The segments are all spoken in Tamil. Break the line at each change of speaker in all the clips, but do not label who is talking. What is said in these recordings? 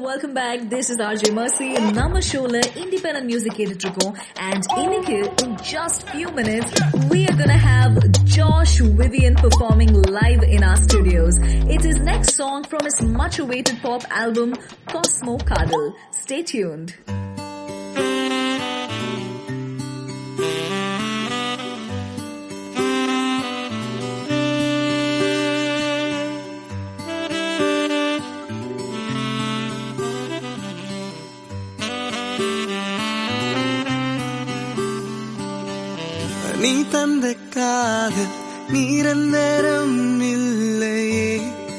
Welcome back this is RJ Mercy நம்ம ஷோல இண்டிபெண்டன்ட் மியூசிக் கேட்டுட்டு இருக்கோம் அண்ட் இன்னைக்கு in just few minutes we are gonna have Josh Vivian performing live in our studios. It's his next song from his much awaited pop album Cosmo Kadal. Stay tuned.
நீ தந்த காதல் நிரந்தரம் இல்லையே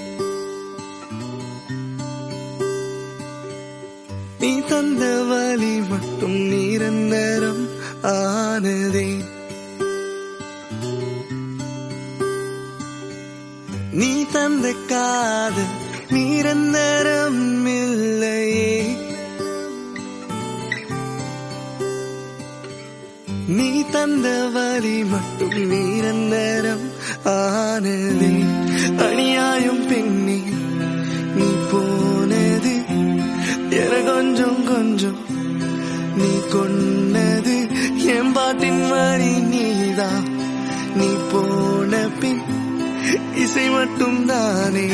நீ தந்த வலி மட்டும் நிரந்தரம் ஆனதே நீ தந்த காதல் நிரந்தரம் இல்லையே நீ தந்த வலி மட்டும் நிரந்தரம் ஆனதே அநியாயம் பெண்ணே நீ போனது என கொஞ்சம் கொஞ்சம் நீ கொன்னது என் பாட்டின் வரி நீதான் நீ போன பின் இசை மட்டும் தானே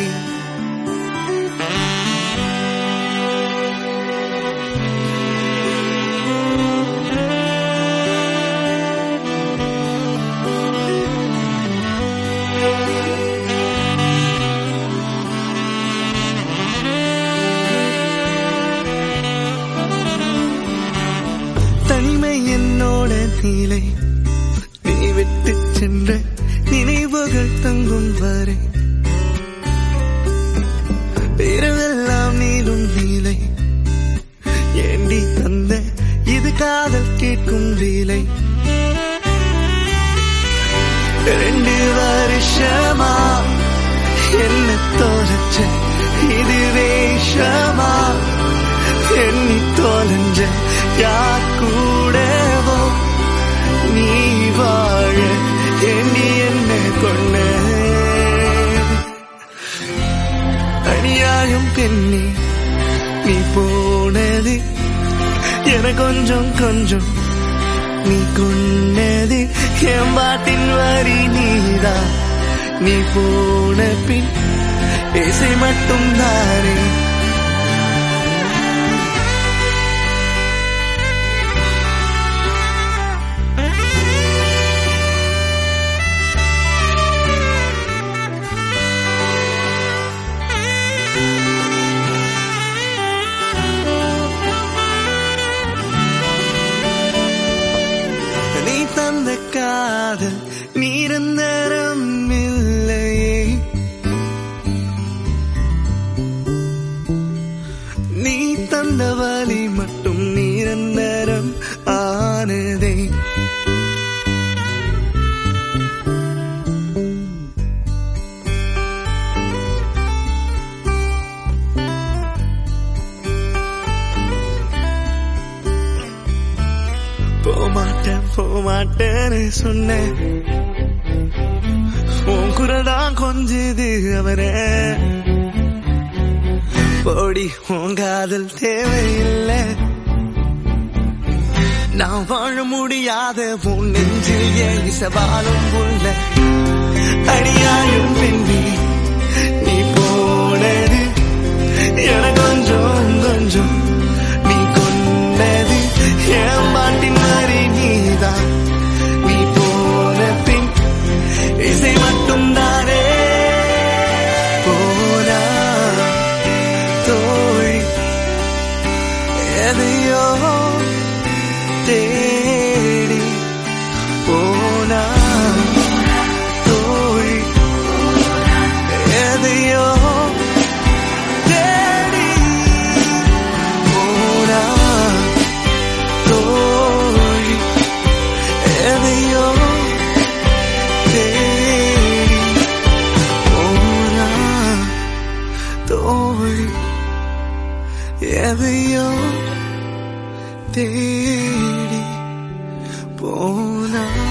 தனிமை என்னோட நீலை நீ விட்டு சென்ற நினைவுகள் தங்கும் வரை இரவெல்லாம் நீளும் நீலை ஏண்டி தந்த இது காதல் கேட்கும் லீலை ரெண்டு வருஷமா என்ன தோலச்ச இது வேஷமா எண்ணி தோலஞ்ச யார் கூடவோ நீ வாழ எண்ணி என்ன கொண்ட அநியாயம் பெண்ணி நீ போனது என கொஞ்சம் கொஞ்சம் நீ கொண்டது என் பாட்டின் வரி நீதா நீ போன பின் இசை மட்டும் தானே நீ தந்த காதல் நிரந்தரம் இல்லையே நீ தந்த வலி மட்டும் நிரந்தரம் ஆனதே போமாட்டேன் போமாட்டேன்னு சொன்னேன் உன் குரல் தான் கொஞ்சது அவரே போடி உன் காதல் தேவையில்லை நான் வாழ முடியாத உன் நெஞ்சில் ஏன் சவாலும் உள்ள அடியாயும் பெண்ணி நீ போனது என கொஞ்சம் கொஞ்சம் நீ கொண்டது என் பாட்டின் மாதிரி நீதான் நீ போன பின் இசை மட்டும் தானே போனா தோழி எதையோ தேடி போனா தோழி எதையோ தேடி போனா தோழி எதையோ தேடி போனா தோழி எதையோ தேடி போனா